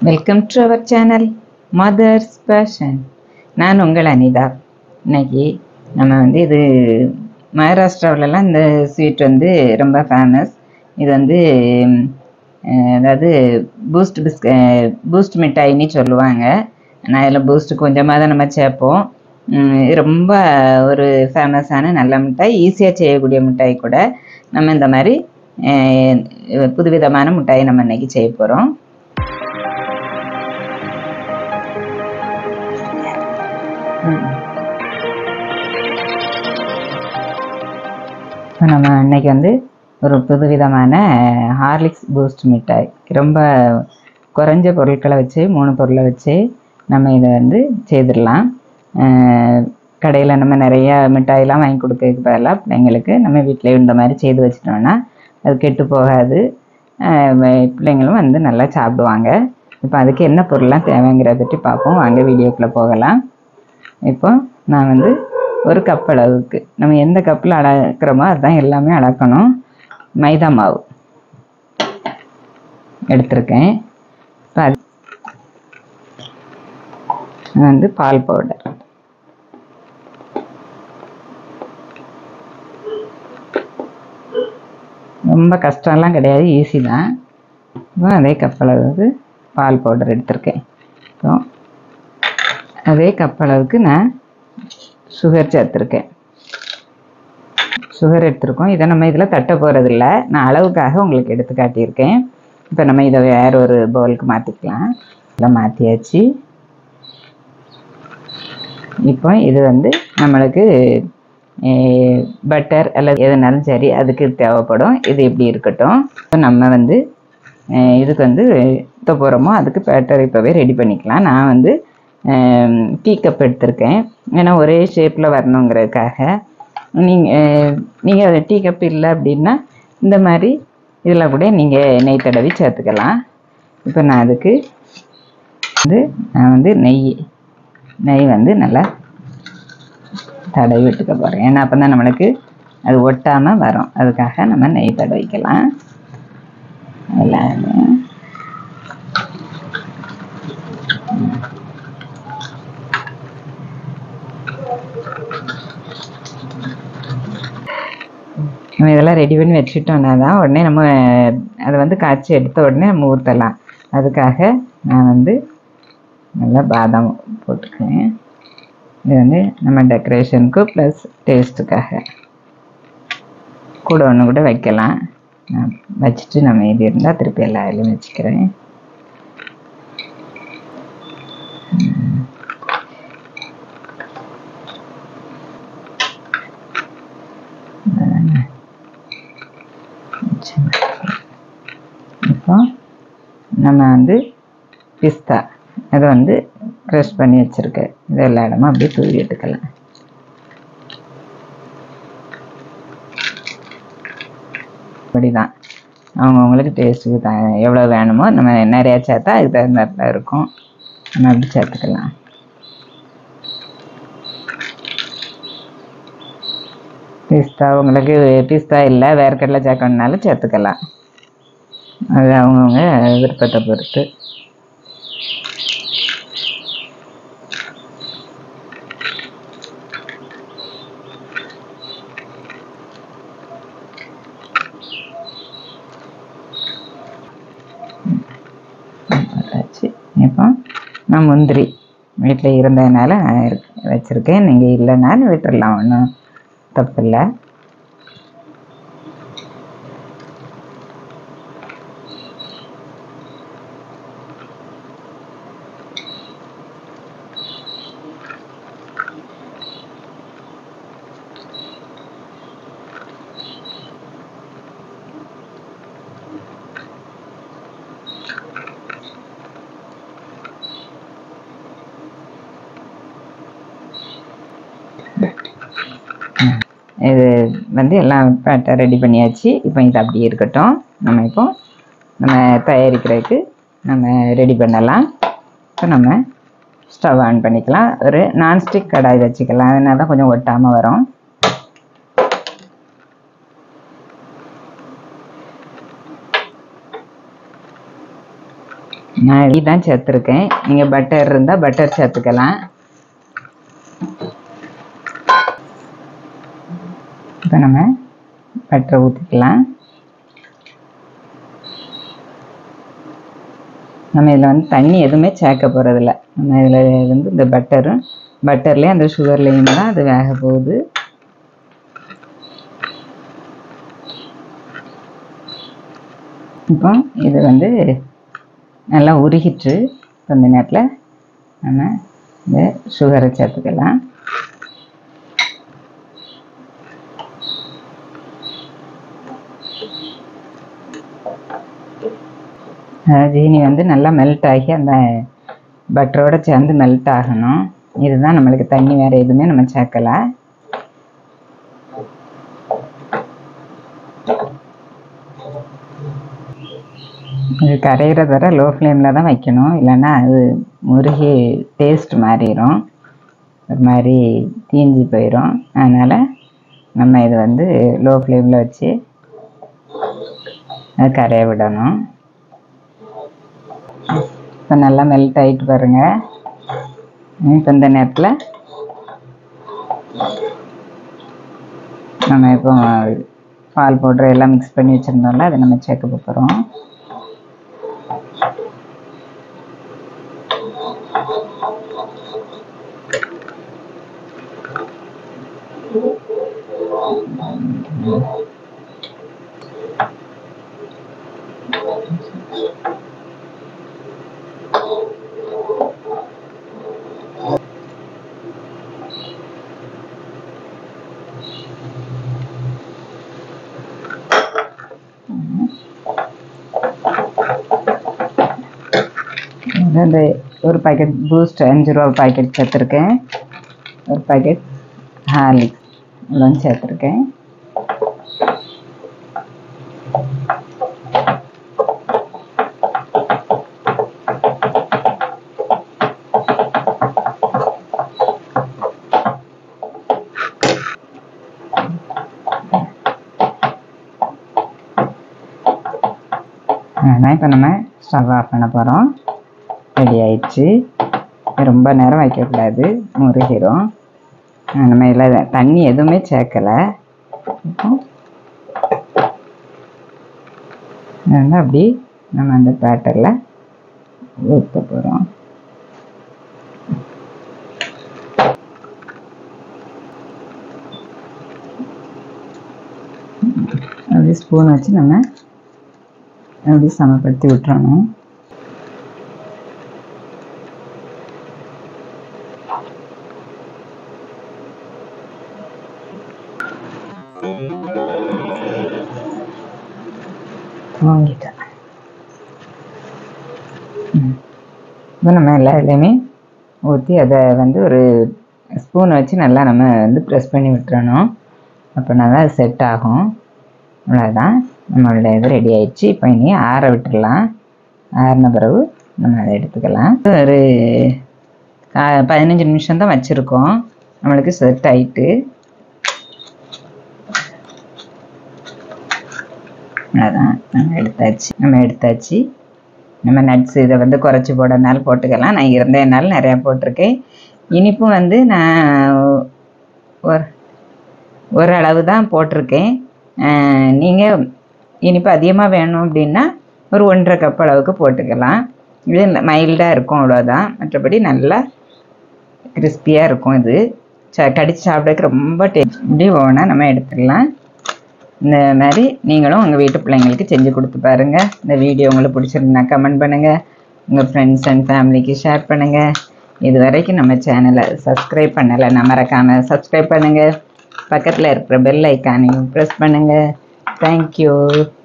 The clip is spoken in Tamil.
Welcome to our channel mothers passion நான் உங்கள் அனிதா இன்னைக்கு நம்ம வந்து இது மகாராஷ்டிராவிலலாம் இந்த ஸ்வீட் வந்து ரொம்ப ஃபேமஸ் இது வந்து ம், அஹ், அதாவது பூஸ்ட் பிஸ்க பூஸ்ட் மிட்டாயின்னு சொல்லுவாங்க நான் இதில் பூஸ்ட் கொஞ்சமாக தான் நம்ம சேர்ப்போம் ம், இது ரொம்ப ஒரு ஃபேமஸான நல்ல மிட்டாய் ஈஸியாக செய்யக்கூடிய மிட்டாய் கூட நம்ம இந்த மாதிரி அஹ், புதுவிதமான மிட்டாய் நம்ம இன்னைக்கு செய்ய போகிறோம் இப்போ நம்ம இன்னைக்கு வந்து ஒரு புதுவிதமான ஹார்லிக்ஸ் பூஸ்ட் மிட்டாய் ரொம்ப குறைஞ்ச பொருட்களை வச்சு மூணு பொருளை வச்சு நம்ம இதை வந்து செய்திடலாம் கடையில் நம்ம நிறைய மிட்டாயெல்லாம் வாங்கி கொடுக்கறதுக்கு பதிலாக பிள்ளைங்களுக்கு நம்ம வீட்டில் இந்த மாதிரி செய்து வச்சிட்டோம்னா அது கெட்டு போகாது அஹ் வ- பிள்ளைங்களும் வந்து நல்லா சாப்பிடுவாங்க இப்போ அதுக்கு என்ன பொருள்லாம் தேவைங்கிறத பற்றி பார்ப்போம் வாங்க வீடியோக்குள்ளே போகலாம் இப்போ நான் வந்து ஒரு கப் அளவுக்கு நம்ம எந்த கப்பில் அளக்கிறோமோ அதுதான் எல்லாமே அளக்கணும் மைதா மாவு எடுத்திருக்கேன் இப்போ அது அது வந்து பால் பவுடர் ரொம்ப கஷ்டம்லாம் கிடையாது ஈஸி தான் இப்போ அதே கப் அளவுக்கு பால் பவுடர் எடுத்திருக்கேன் இப்போ அதே கப் அளவுக்கு நான் சுகர் சேர்த்துருக்கேன் சுகர் எடுத்திருக்கோம் இதை நம்ம இதில் தட்ட போகிறதில்ல நான் அளவுக்காக உங்களுக்கு எடுத்து காட்டியிருக்கேன் இப்போ நம்ம இதை வேற ஒரு பவுலுக்கு மாற்றிக்கலாம் இதில் மாற்றியாச்சு இப்போ இது வந்து நம்மளுக்கு பட்டர் அல்லது எதுனாலும் சரி அதுக்கு தேவைப்படும் இது இப்படி இருக்கட்டும் இப்போ நம்ம வந்து அஹ், இதுக்கு வந்து ஊற்ற போகிறோமோ அதுக்கு பேட்டர் இப்போவே ரெடி பண்ணிக்கலாம் நான் வந்து டீ கப் எடுத்திருக்கேன் ஏன்னா ஒரே ஷேப்பில் வரணுங்கிறதுக்காக நீங்கள் நீங்கள் டீ கப் இல்லை அப்படின்னா இந்த மாதிரி இதில் கூட நீங்கள் நெய் தடவி சேர்த்துக்கலாம் இப்போ நான் அதுக்கு வந்து நான் வந்து நெய் நெய் வந்து நல்லா தடவி விட்டுக்க போகிறேன் ஏன்னா அப்போ தான் நம்மளுக்கு அது ஒட்டாமல் வரும் அதுக்காக நம்ம நெய் தடவிக்கலாம் எல்லாமே நம்ம இதெல்லாம் ரெடி பண்ணி வச்சுட்டோம்னா தான் உடனே நம்ம அதை வந்து காய்ச்சி எடுத்த உடனே நம்ம ஊற்றலாம் அதுக்காக நான் வந்து நல்லா பாதாம் போட்டுக்கிறேன் இது வந்து நம்ம டெக்கரேஷனுக்கு ப்ளஸ் டேஸ்ட்டுக்காக கூட ஒன்று கூட வைக்கலாம் நான் வச்சுட்டு நம்ம இது இருந்தால் திருப்பி எல்லா இதுலையும் வச்சுக்கிறேன் இப்போ நம்ம வந்து பிஸ்தா அதை வந்து க்ரஷ் பண்ணி வச்சுருக்கேன் இது எல்லா இடமும் அப்படியே தூவி விட்டுக்கலாம் இப்படிதான் அவங்கவுங்களுக்கு டேஸ்ட்டுக்கு த எவ்வளோ வேணுமோ நம்ம நிறையா சேர்த்தா அதுக்கு தகுந்தாப்புல இருக்கும் நம்ம அப்படி சேர்த்துக்கலாம் பிஸ்தா உங்களுக்கு பிஸ்தா இல்லை வேர்க்கடலை சேர்க்கணுனாலும் சேர்த்துக்கலாம் அது அவங்கவுங்க விருப்பத்தை பொறுத்து போட்டாச்சு இப்போ நான் முந்திரி வீட்டில் இருந்ததுனால நான் இருக்கு வச்சுருக்கேன் நீங்கள் இல்லைனாலும் விட்டுறலாம் ஒன்றும் தப்பில்லை இது வந்து எல்லாம் பேட்டை ரெடி பண்ணியாச்சு இப்போ இது அப்படியே இருக்கட்டும் நம்ம இப்போ நம்ம தயாரிக்கிறதுக்கு நம்ம ரெடி பண்ணலாம் இப்போ நம்ம ஸ்டவ் ஆன் பண்ணிக்கலாம் ஒரு நான்ஸ்டிக் கடாய் வச்சுக்கலாம் அதனால தான் கொஞ்சம் ஒட்டாமல் வரும் நான் நெய் தான் சேர்த்துருக்கேன் நீங்கள் பட்டர் இருந்தால் பட்டர் சேர்த்துக்கலாம் இப்போ நம்ம பட்டரை ஊற்றிக்கலாம் நம்ம இதில் வந்து தண்ணி எதுவுமே சேர்க்க போகிறதில்ல நம்ம இதில் வந்து இந்த பட்டரும் பட்டர்லேயும் அந்த சுகர்லேயும் தான் அது வேக போகுது இப்போ இது வந்து நல்லா உருகிட்டு கொஞ்ச நேரத்தில் நம்ம இந்த சுகரை சேர்த்துக்கலாம் அஹ் ஜீனி வந்து நல்லா மெல்ட் ஆகி அந்த பட்டரோட சேர்ந்து மெல்ட் ஆகணும் இதுதான் நம்மளுக்கு தண்ணி வேறு எதுவுமே நம்ம சேர்க்கல இது கரையிற தர லோ ஃப்ளேமில் தான் வைக்கணும் இல்லைன்னா அது முருகி டேஸ்ட் மாறிடும் ஒரு மாதிரி தீஞ்சு போயிடும் அதனால் நம்ம இது வந்து லோ ஃப்ளேமில் வச்சு அது கரைய விடணும் இப்போ நல்லா மெல்ட் ஆகிட்டு பாருங்க இப்போ இந்த நேரத்தில் நம்ம இப்போ பால் பவுடர் எல்லாம் மிக்ஸ் பண்ணி வச்சுருந்தோம்ல அதை நம்ம சேர்க்க போகிறோம் இந்த ஒரு பாக்கெட் பூஸ்ட் அஞ்சு ரூபா பாக்கெட் சேர்த்துருக்கேன் ஒரு பாக்கெட் ஹார்லிக்ஸ் இவ்வளோ சேர்த்துருக்கேன் அதான் இப்போ நம்ம ஸ்டவ் ஆஃப் பண்ண போகிறோம் ரெடி ஆயிடுச்சு ரொம்ப நேரம் வைக்கக்கூடாது முருகிரும் நம்ம இதில் தண்ணி எதுவுமே சேர்க்கலை இப்போ இது வந்து அப்படி நம்ம அந்த பேட்டரில் ஊற்ற போகிறோம் அப்படி ஸ்பூன் வச்சு நம்ம அப்படி சமப்படுத்தி விட்டுறணும் வாங்கிட்டேன் ம். இப்போ நம்ம எல்லா இதுலேயுமே ஊற்றி அதை வந்து ஒரு ஸ்பூன் வச்சு நல்லா நம்ம வந்து ப்ரெஸ் பண்ணி விட்டுறணும் அப்படின்னா தான் அது செட் ஆகும் அவ்வளோதான் நம்மளோட இது ரெடி ஆயிடுச்சு இப்போ இனி ஆற விட்டுடலாம் ஆறின பிறகு நம்ம அதை எடுத்துக்கலாம் ஒரு கா- பதினஞ்சு நிமிஷம் தான் வச்சுருக்கோம் நம்மளுக்கு செட் ஆயிட்டு அதான் நம்ம எடுத்தாச்சு நம்ம எடுத்தாச்சு நம்ம நட்ஸ் இதை வந்து குறைச்சி போடனால போட்டுக்கலாம் நான் இருந்தேனால நிறையா போட்டிருக்கேன் இனிப்பும் வந்து நான் ஒரு ஒரு அளவு தான் போட்டிருக்கேன் நீங்கள் இனிப்பு அதிகமாக வேணும் அப்படின்னா ஒரு ஒன்றரை கப் அளவுக்கு போட்டுக்கலாம் இது மைல்டாக இருக்கும் அவ்வளோதான் மற்றபடி நல்லா கிறிஸ்பியாக இருக்கும் இது ச கடிச்சு சாப்பிட்றதுக்கு ரொம்ப டேஸ்ட் இப்படி ஓனாக நம்ம எடுத்துடலாம் இந்த மாதிரி நீங்களும் உங்கள் வீட்டு பிள்ளைங்களுக்கு செஞ்சு கொடுத்து பாருங்கள் இந்த வீடியோ உங்களுக்கு பிடிச்சிருந்தா கமெண்ட் பண்ணுங்கள் உங்கள் ஃப்ரெண்ட்ஸ் அண்ட் ஃபேமிலிக்கு ஷேர் பண்ணுங்கள் இது வரைக்கும் நம்ம சேனலை சப்ஸ்கிரைப் பண்ணலை நான் மறக்காமல் சப்ஸ்கிரைப் பண்ணுங்கள் பக்கத்தில் இருக்கிற பெல் ஐக்கானையும் ப்ரெஸ் பண்ணுங்கள் தேங்க்யூ